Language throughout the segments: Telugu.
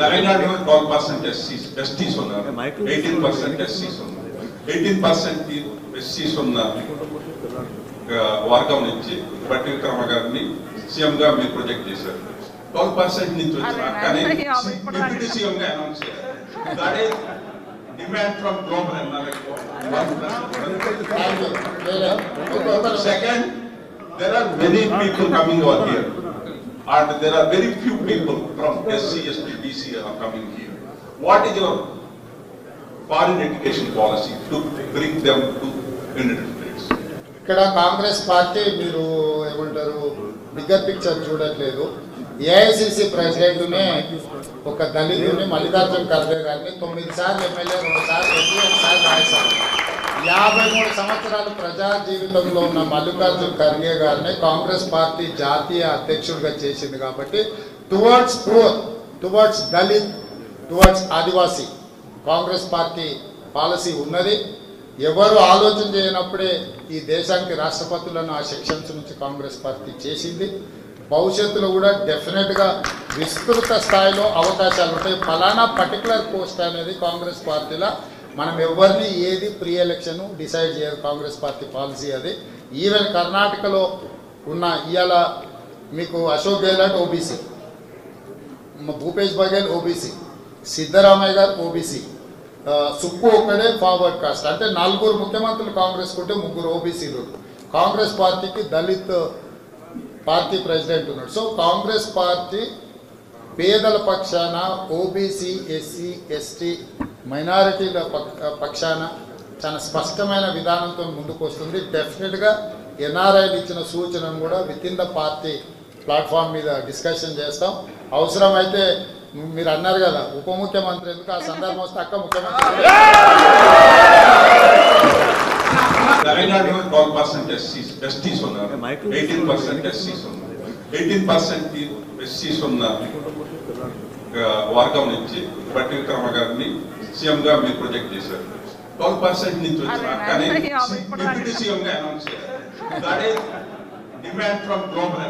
తెలంగాణలో ట్వెల్వ్ పర్సెంట్ ఎస్సీస్ ఎస్టీస్ ఉన్నారు ఎయిటీన్ పర్సెంట్ ఎస్సీస్ ఉన్నారు ఎయిటీన్ పర్సెంట్ ఎస్సీస్ ఉన్న ఆ, వర్గం నుంచి బట్టి విక్రమ గారిని సీఎం గా మీరు ప్రొజెక్ట్ చేశారు ట్వెల్వ్ పర్సెంట్ నుంచి వచ్చిన అదే, కానీ అదే, అదే, ఇప్పుడు డిప్యూటీ సీఎం గా అనౌన్స్ చేశారు that is demand from global Second, there are many people coming over here. And there are very few people from SC, ST, BC are coming here. What is your foreign education policy to bring them to United States? ఇక్కడ కాంగ్రెస్ పార్టీ మీరు ఏమంటారు బిగ్గర్ పిక్చర్ చూడట్లేదు ఏఐసిసి ప్రెసిడెంట్నే ఒక దళితుని మల్లికార్జున ఖర్గే గారిని తొమ్మిది సార్లు ఎమ్మెల్యే రెండు సార్లు ఎంపీ ఒకసారి రాజ్యసభ యాభై మూడు సంవత్సరాలు ప్రజా జీవితంలో ఉన్న మల్లికార్జున ఖర్గే గారిని కాంగ్రెస్ పార్టీ జాతీయ అధ్యక్షుడిగా చేసింది కాబట్టి towards poor towards Dalit towards Adivasi Congress party policy ఉన్నది ఎవరు ఆలోచన చేయనప్పుడే ఈ దేశానికి రాష్ట్రపతులను ఆ సెక్షన్స్ నుంచి కాంగ్రెస్ పార్టీ చేసింది భవిష్యత్తులో కూడా డెఫినెట్గా విస్తృత స్థాయిలో అవకాశాలు ఉంటాయి ఫలానా పర్టికులర్ పోస్ట్ అనేది కాంగ్రెస్ పార్టీలో మనం ఎవరిని ఏది ప్రీ ఎలక్షన్ డిసైడ్ చేయదు కాంగ్రెస్ పార్టీ పాలసీ అది ఈవెన్ కర్ణాటకలో ఉన్న ఇవాళ మీకు Ashok Gehlot OBC Bhupesh Baghel OBC Siddaramaiah garu OBC Sukku ఒక్కడే ఫార్వర్డ్ కాస్ట్ అంటే నలుగురు ముఖ్యమంత్రులు కాంగ్రెస్ ఉంటే ముగ్గురు ఓబీసీలు కాంగ్రెస్ పార్టీకి దళిత్ పార్టీ ప్రెసిడెంట్ ఉన్నాడు సో కాంగ్రెస్ పార్టీ పేదల పక్షాన ఓబీసీ ఎస్సీ ఎస్టీ మైనారిటీల పక్- పక్షాన చాలా స్పష్టమైన విధానంతో ముందుకు వస్తుంది డెఫినెట్గా ఎన్ఆర్ఐలు ఇచ్చిన సూచనను కూడా with in the party platform మీద డిస్కషన్ చేస్తాం అవసరమైతే మీరు అన్నారు కదా ఉప ముఖ్యమంత్రి ఎందుకు ఆ సందర్భం వస్తే అక్క ముఖ్యమంత్రి తెలంగాణలో ట్వెల్వ్ పర్సెంట్ ఎస్సీస్ ఎస్టీస్ ఉన్నారు ఎయిటీన్ పర్సెంట్ ఎస్సీస్ ఉన్నారు ఎయిటీన్ పర్సెంట్ ఎస్సీస్ ఉన్న ఆ, వర్గం నుంచి బట్టి విక్రమ గారిని సీఎం గా మీరు ప్రొజెక్ట్ చేశారు ట్వెల్వ్ పర్సెంట్ నుంచి వచ్చిన అదే, కానీ అదే, అదే, ఇప్పుడు డిప్యూటీ సీఎం గా అనౌన్స్ చేశారు that is demand from global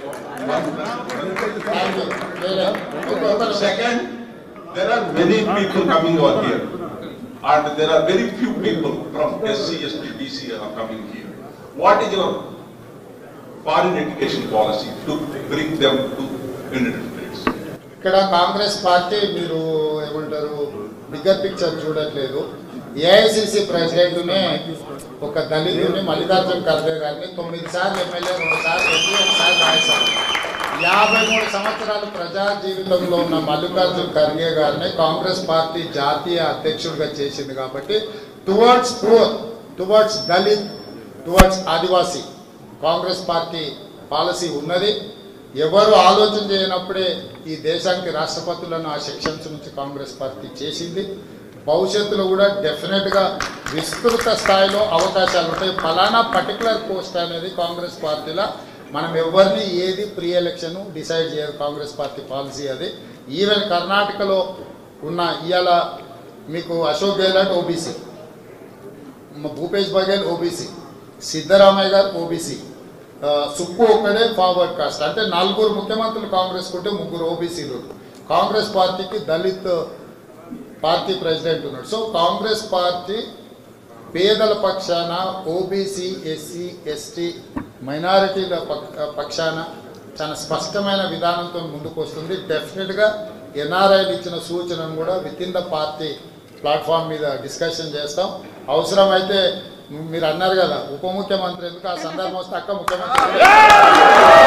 Second, there are many people coming over here. And there are very few people from SC, ST, BC are coming here. What is your foreign education policy to bring them to United States? ఇక్కడ కాంగ్రెస్ పార్టీ మీరు ఏమంటారు బిగ్గర్ పిక్చర్ చూడట్లేదు ఏఐసిసి ప్రెసిడెంట్నే ఒక దళితుని మల్లికార్జున ఖర్గే గారిని తొమ్మిది సార్లు ఎమ్మెల్యే రెండు సార్లు ఎంపీ ఒకసారి రాజ్యసభ యాభై మూడు సంవత్సరాలు ప్రజా జీవితంలో ఉన్న మల్లికార్జున ఖర్గే గారిని కాంగ్రెస్ పార్టీ జాతీయ అధ్యక్షుడిగా చేసింది కాబట్టి towards poor towards Dalit towards Adivasi Congress party policy ఉన్నది ఎవరు ఆలోచన చేయనప్పుడే ఈ దేశానికి రాష్ట్రపతులను ఆ సెక్షన్స్ నుంచి కాంగ్రెస్ పార్టీ చేసింది భవిష్యత్తులో కూడా డెఫినెట్గా విస్తృత స్థాయిలో అవకాశాలు ఉంటాయి ఫలానా పర్టికులర్ పోస్ట్ అనేది కాంగ్రెస్ పార్టీలో మనం ఎవరిని ఏది ప్రీ ఎలక్షన్ డిసైడ్ చేయదు కాంగ్రెస్ పార్టీ పాలసీ అది ఈవెన్ కర్ణాటకలో ఉన్న ఇవాళ మీకు Ashok Gehlot OBC Bhupesh Baghel OBC Siddaramaiah garu OBC Sukku ఒక్కడే ఫార్వర్డ్ కాస్ట్ అంటే నలుగురు ముఖ్యమంత్రులు కాంగ్రెస్ ఉంటే ముగ్గురు ఓబీసీలు కాంగ్రెస్ పార్టీకి దళిత్ పార్టీ ప్రెసిడెంట్ ఉన్నాడు సో కాంగ్రెస్ పార్టీ పేదల పక్షాన ఓబీసీ ఎస్సీ ఎస్టీ మైనారిటీల పక్- పక్షాన చాలా స్పష్టమైన విధానంతో ముందుకు వస్తుంది డెఫినెట్గా ఎన్ఆర్ఐలు ఇచ్చిన సూచనను కూడా with in the party platform మీద డిస్కషన్ చేస్తాం అవసరమైతే మీరు అన్నారు కదా ఉప ముఖ్యమంత్రి ఎందుకు ఆ సందర్భం వస్తే అక్క ముఖ్యమంత్రి